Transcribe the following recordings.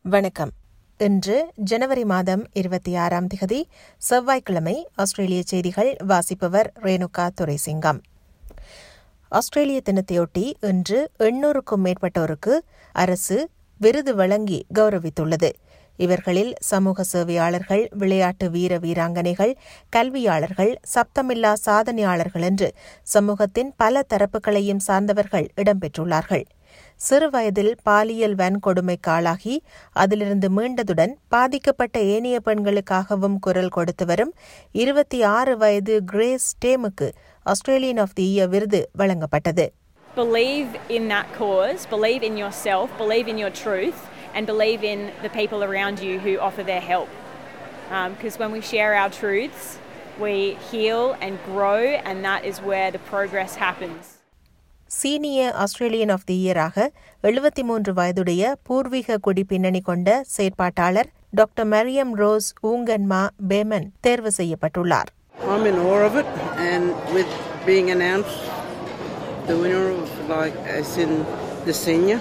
வணக்கம் இன்று ஜனவரி மாதம் இருபத்தி ஆறாம் திகதி செவ்வாய்க்கிழமை ஆஸ்திரேலிய செய்திகள் வாசிப்பவர் ரேணுகா துரைசிங்கம் ஆஸ்திரேலிய தினத்தையொட்டி இன்று எண்ணூறுக்கும் மேற்பட்டோருக்கு அரசு விருது வழங்கி கௌரவித்துள்ளது இவர்களில் சமூக சேவையாளர்கள் விளையாட்டு வீர வீராங்கனைகள் கல்வியாளர்கள் சப்தமில்லா சாதனையாளர்கள் என்று சமூகத்தின் பல தரப்புகளையும் சார்ந்தவர்கள் இடம்பெற்றுள்ளார்கள் சிறு வயதில் பாலியல் வன்கொடுமைக்கு ஆளாகி அதிலிருந்து மீண்டதுடன் பாதிக்கப்பட்ட ஏனைய பெண்களுக்காகவும் குரல் கொடுத்து வரும் இருபத்தி ஆறு வயது கிரேஸ் டேமுக்கு ஆஸ்திரேலியன் ஆஃப் தி இயர் விருது வழங்கப்பட்டது believe in that cause, believe in yourself, believe in your truth, and believe in the people around you who offer their help. Because when we share our truths, we heal and grow, and that is where the progress happens. Senior Australian of the இயராக எழுபத்தி மூன்று வயதுடைய பூர்வீக குடி பின்னணி கொண்ட செயற்பாட்டாளர் doctor Miriam Rose Ungunmerr Baumann தேர்வு செய்யப்பட்டுள்ளார் I'm in awe of it, and with being announced the winner of, like, as in the senior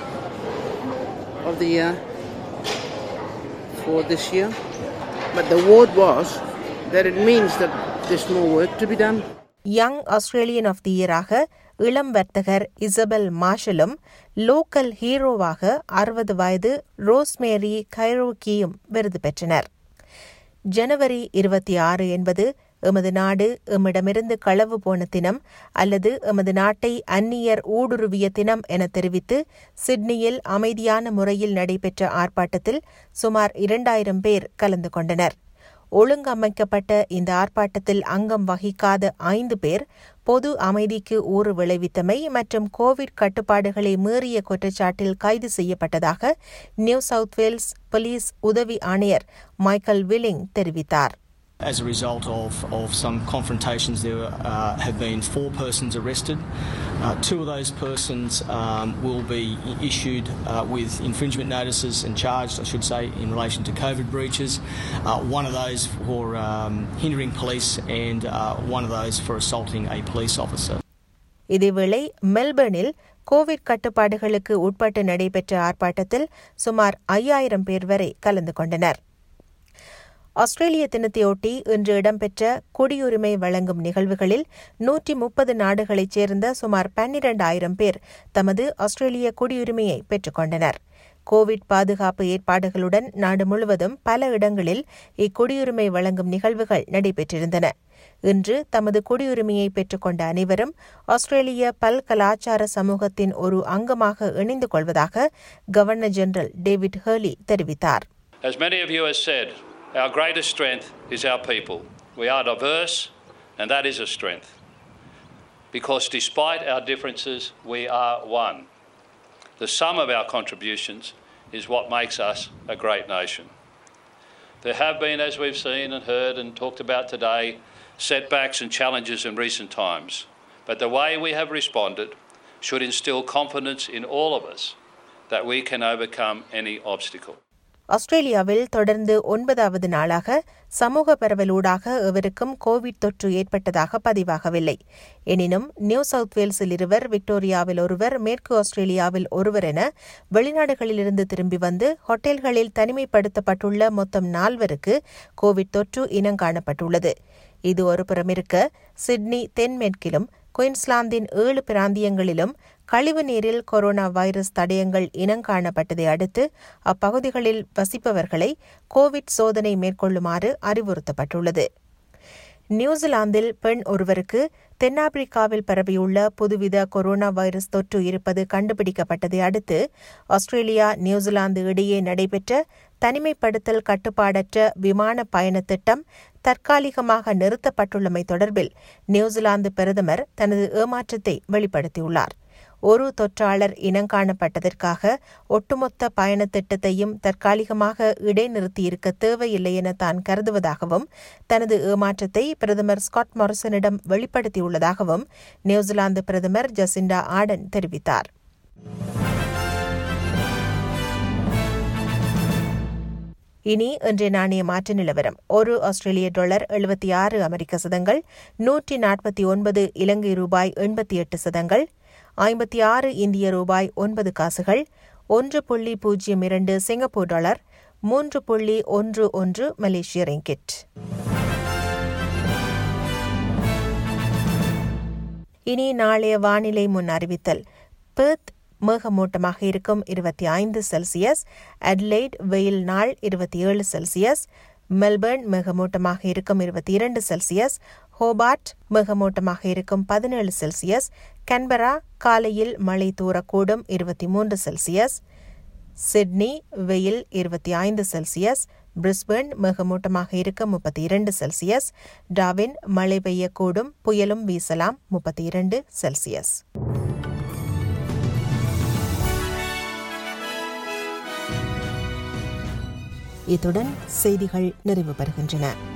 of the year for this year. But the award was that it means that there's more work to be done. Young Australian of the இயராக இளம் வர்த்தகர் Isabelle மார்ஷலும் local ஹீரோவாக அறுபது வயது rosemary கைரோக்கியும் விருது பெற்றனர் ஜனவரி இருபத்தி ஆறு என்பது எமது நாடு எம்மிடமிருந்து களவு போன தினம் அல்லது எமது நாட்டை அந்நியர் ஊடுருவிய தினம் என தெரிவித்து சிட்னியில் அமைதியான முறையில் நடைபெற்ற ஆர்ப்பாட்டத்தில் சுமார் இரண்டாயிரம் பேர் கலந்து கொண்டனர் ஒழுங்கமைக்கப்பட்ட இந்த ஆர்ப்பாட்டத்தில் அங்கம் வகிக்காத ஐந்து பேர் பொது அமைதிக்கு ஊறு விளைவித்தமை மற்றும் கோவிட் கட்டுப்பாடுகளை மீறிய குற்றச்சாட்டில் கைது செய்யப்பட்டதாக நியூ சவுத் வேல்ஸ் போலீஸ் உதவி ஆணையர் மைக்கேல் வில்லிங் தெரிவித்தார் As a result of, of some confrontations, there uh, have been four persons arrested. Uh, two of those persons um, will be issued uh, with infringement notices and charged, I should say, in relation to COVID breaches. Uh, one of those for um, hindering police, and uh, one of those for assaulting a police officer. இதேவேளை மெல்பர்னில் Covid கட்டுப்பாடுகளுக்கு உட்பட்டு நடைபெற்ற ஆர்ப்பாட்டத்தில் சுமார் ஐயாயிரம் பேர் வரை கலந்து கொண்டனர் ஆஸ்திரேலிய தினத்தையொட்டி இன்று இடம்பெற்ற குடியுரிமை வழங்கும் நிகழ்வுகளில் நூற்றி முப்பது நாடுகளைச் சேர்ந்த சுமார் பன்னிரண்டாயிரம் பேர் தமது ஆஸ்திரேலிய குடியுரிமையை பெற்றுக்கொண்டனர் கோவிட் பாதுகாப்பு ஏற்பாடுகளுடன் நாடு முழுவதும் பல இடங்களில் இக்குடியுரிமை வழங்கும் நிகழ்வுகள் நடைபெற்றிருந்தன இன்று தமது குடியுரிமையை பெற்றுக்கொண்ட அனைவரும் ஆஸ்திரேலிய பல்கலாச்சார சமூகத்தின் ஒரு அங்கமாக இணைந்து கொள்வதாக கவர்னர் ஜெனரல் டேவிட் ஹர்லி தெரிவித்தார் As many of you have said, our greatest strength is our people. We are diverse, and that is a strength. Because despite our differences, we are one. The sum of our contributions is what makes us a great nation. There have been, as we've seen and heard and talked about today, setbacks and challenges in recent times. But the way we have responded should instill confidence in all of us that we can overcome any obstacle. ஆஸ்திரேலியாவில் தொடர்ந்து ஒன்பதாவது நாளாக சமூக பரவலூடாக எவருக்கும் Covid தொற்று ஏற்பட்டதாக பதிவாகவில்லை எனினும் new south வேல்ஸில் இருவர் விக்டோரியாவில் ஒருவர் மேற்கு ஆஸ்திரேலியாவில் ஒருவர் என வெளிநாடுகளிலிருந்து திரும்பி வந்து ஹோட்டல்களில் தனிமைப்படுத்தப்பட்டுள்ள மொத்தம் நால்வருக்கு கோவிட் தொற்று இனங்காணப்பட்டுள்ளது இது ஒருபுறம் இருக்க சிட்னி தென்மேற்கிலும் குயின்ஸ்லாந்தின் ஏழு பிராந்தியங்களிலும் கழிவு நீரில் கொரோனா வைரஸ் தடயங்கள் இனங்காணப்பட்டதை அடுத்து அப்பகுதிகளில் வசிப்பவர்களை கோவிட் சோதனை மேற்கொள்ளுமாறு அறிவுறுத்தப்பட்டுள்ளது நியூசிலாந்தில் பெண் ஒருவருக்கு தென்னாப்பிரிக்காவில் பரவியுள்ள புதுவித கொரோனா வைரஸ் தொற்று இருப்பது கண்டுபிடிக்கப்பட்டதை அடுத்து ஆஸ்திரேலியா நியூசிலாந்து இடையே நடைபெற்ற தனிமைப்படுத்தல் கட்டுப்பாடற்ற விமான பயண திட்டம் தற்காலிகமாக நிறுத்தப்பட்டுள்ளமை தொடர்பில் நியூசிலாந்து பிரதமர் தனது ஏமாற்றத்தை வெளிப்படுத்தியுள்ளார் ஒரு தொற்றாளர் இனங்காணப்பட்டதற்காக ஒட்டுமொத்த பயண திட்டத்தையும் தற்காலிகமாக இடைநிறுத்தியிருக்க தேவையில்லை என தான் கருதுவதாகவும் தனது ஏமாற்றத்தை பிரதமர் ஸ்காட் மாரிசனிடம் வெளிப்படுத்தியுள்ளதாகவும் நியூசிலாந்து பிரதமர் ஜசிண்டா ஆடன் தெரிவித்தார் இனி இன்றைய நாணய மாற்று நிலவரம் ஒரு ஆஸ்திரேலிய டாலர் எழுபத்தி ஆறு அமெரிக்க சதங்கள் நூற்றி நாற்பத்தி ஒன்பது இலங்கை ரூபாய் எண்பத்தி எட்டு சதங்கள் ஐம்பத்தி ஆறு இந்திய ரூபாய் ஒன்பது காசுகள் ஒன்று புள்ளி பூஜ்ஜியம் இரண்டு சிங்கப்பூர் டாலர் மூன்று புள்ளி ஒன்று ஒன்று மலேசிய ரிங்கிட் இனி நாளைய வானிலை முன் அறிவித்தல் பெர்த் மேகமூட்டமாக இருக்கும் இருபத்தி ஐந்து செல்சியஸ் அட்லைட் வெயில் நாள் இருபத்தி ஏழு செல்சியஸ் மெல்பர்ன் மேகமூட்டமாக இருக்கும் இருபத்தி இரண்டு செல்சியஸ் ஹோபார்ட் மேகமூட்டமாக இருக்கும் பதினேழு செல்சியஸ் கன்பரா காலையில் மழை தூரக்கூடும் இருபத்தி மூன்று செல்சியஸ் சிட்னி வெயில் இருபத்தி ஐந்து செல்சியஸ் பிரிஸ்பர்ன் மேகமூட்டமாக இருக்க முப்பத்தி இரண்டு செல்சியஸ் டாவின் மழை பெய்யக்கூடும் புயலும் வீசலாம் முப்பத்தி இரண்டு செல்சியஸ் இத்துடன் செய்திகள் நிறைவு பெறுகின்றன